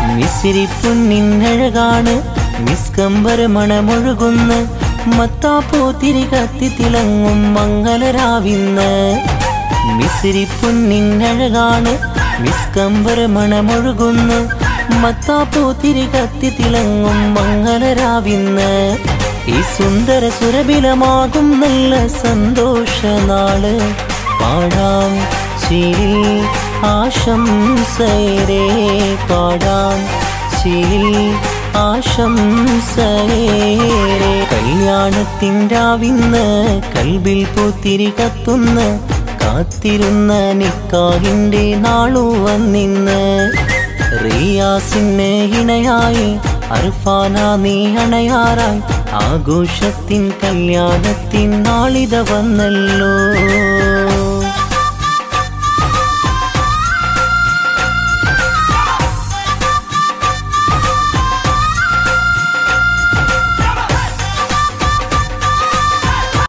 മിസിരി പൊന്നിന്നഴകാണ് നിസ്കംബര മണമൊഴുകുന്ന മത്താപ്പൂ തിരി കത്തി തിളങ്ങും മംഗലരാവിന്ന് മിസിരി പൊന്നിന്നഴകാണ് നിസ്കംബര മണമൊഴുകുന്ന മത്താപ്പൂ തിരി കത്തി തിളങ്ങും മംഗലരാവിന്ന് ഈ സുന്ദര സുരഭിലമാകും നല്ല സന്തോഷനാള് പാടാം ചിരി ആശംസയരേ പാടാം ചിരി ആശംസയേറെ കല്യാണത്തിൻ്റെ ആവിന്ന് കൽബിൽ പൂത്തിരി കത്തുന്ന കാത്തിരുന്ന നിക്കാഹിൻ്റെ നാളു വന്നിന്ന് റിയാസിന് ഇണയായി അർഫാന നീ അണയാറായി ആഘോഷത്തിൻ കല്യാണത്തിൻ നാളിത വന്നല്ലോ